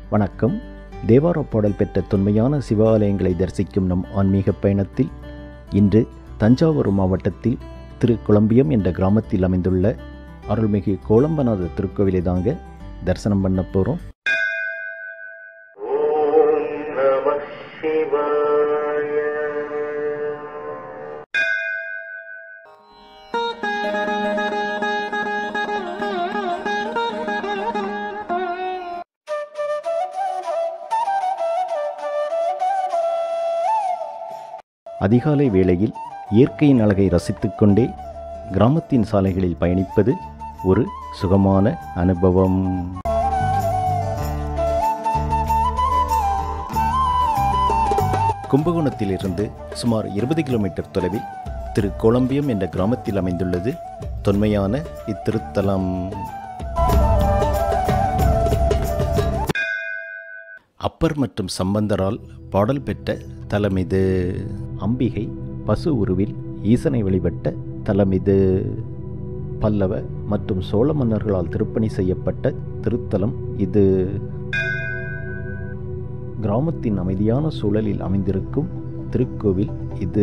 வணக்கம் தேவார பாடல் பெற்ற தொன்மையான சிவாலயங்களை தரிசிக்கும் நம் ஆன்மீக பயணத்தில் இன்று தஞ்சாவூர் மாவட்டத்தில் திரு குழம்பியம் என்ற கிராமத்தில் அமைந்துள்ள அருள்மிகு கோலம்பநாத திருக்கோவிலை தாங்க தரிசனம் பண்ண போகிறோம் ஓம் நம சிவாய அதிகாலை வேளையில் இயற்கையின் அழகை ரசித்துக்கொண்டே கிராமத்தின் சாலைகளில் பயணிப்பது ஒரு சுகமான அனுபவம் கும்பகோணத்திலிருந்து சுமார் இருபது கிலோமீட்டர் தொலைவில் திரு கொலம்பியம் என்ற கிராமத்தில் அமைந்துள்ளது தொன்மையான இத்திருத்தலம் அப்பர் மற்றும் சம்பந்தரால் பாடல் பெற்ற தலம் இது அம்பிகை பசு உருவில் ஈசனை வழிபட்ட தலம் இது பல்லவ மற்றும் சோழ மன்னர்களால் திருப்பணி செய்யப்பட்ட திருத்தலம் இது கிராமத்தின் அமைதியான சூழலில் அமைந்திருக்கும் திருக்கோவில் இது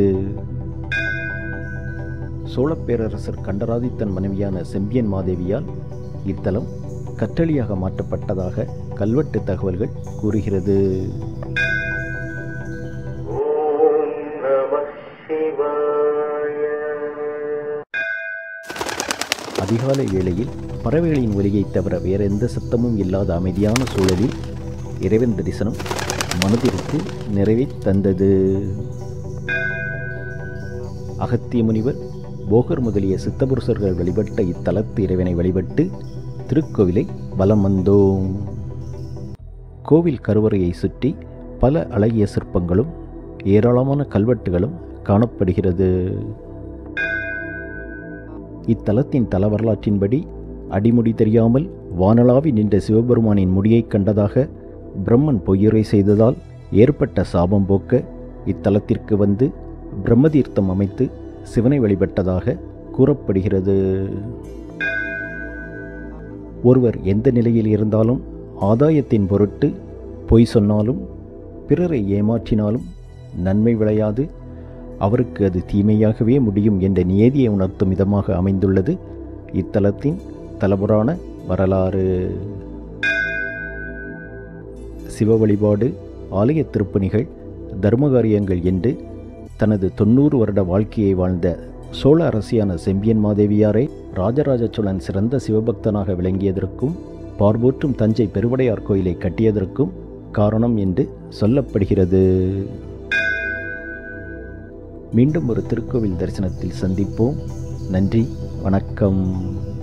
சோழப் பேரரசர் கண்டராதித்தன் மனைவியான செம்பியன் மாதேவியால் இத்தலம் கற்றளியாக மாற்றப்பட்டதாக கல்வெட்டு தகவல்கள் கூறுகிறது ஓம் நம சிவாய அதிகாலை வேளையில் பறவைகளின் ஒலியை தவிர வேற எந்த சத்தமும் இல்லாத அமைதியான சூழலில் இறைவன் தரிசனம் மனதிற்கு நிறைவை தந்தது அகத்திய முனிவர் போகர் முதலிய சித்தபுருஷர்கள் வழிபட்ட இத்தலத்து இறைவனை வழிபட்டு திருக்கோவிலை வலம் வந்தோம் கோவில் கருவறையை சுற்றி பல அழகிய சிற்பங்களும் ஏராளமான கல்வெட்டுகளும் காணப்படுகிறது இத்தலத்தின் தல வரலாற்றின்படி அடிமுடி தெரியாமல் வானளாவி நின்ற சிவபெருமானின் முடியைக் கண்டதாக பிரம்மன் பொய்யுரை செய்ததால் ஏற்பட்ட சாபம் போக்க இத்தலத்திற்கு வந்து பிரம்மதீர்த்தம் அமைத்து சிவனை வழிபட்டதாக கூறப்படுகிறது ஒருவர் எந்த நிலையில் இருந்தாலும் ஆதாயத்தின் பொருட்டு பொய் சொன்னாலும் பிறரை ஏமாற்றினாலும் நன்மை விளையாது அவருக்கு அது தீமையாகவே முடியும் என்ற நியதியை உணர்த்தும் விதமாக அமைந்துள்ளது இத்தலத்தின் தலபுராண வரலாறு சிவ வழிபாடு ஆலய திருப்பணிகள் தர்மகாரியங்கள் என்று தனது தொண்ணூறு வருட வாழ்க்கையை வாழ்ந்த சோழ அரசியான செம்பியன் மாதேவியாரை ராஜராஜ சோழன் சிறந்த சிவபக்தனாக விளங்கியதற்கும் பார்போற்றும் தஞ்சை பெருவடையார் கோயிலை கட்டியதற்கும் காரணம் என்று சொல்லப்படுகிறது மீண்டும் ஒரு திருக்கோவில் தரிசனத்தில் சந்திப்போம் நன்றி வணக்கம்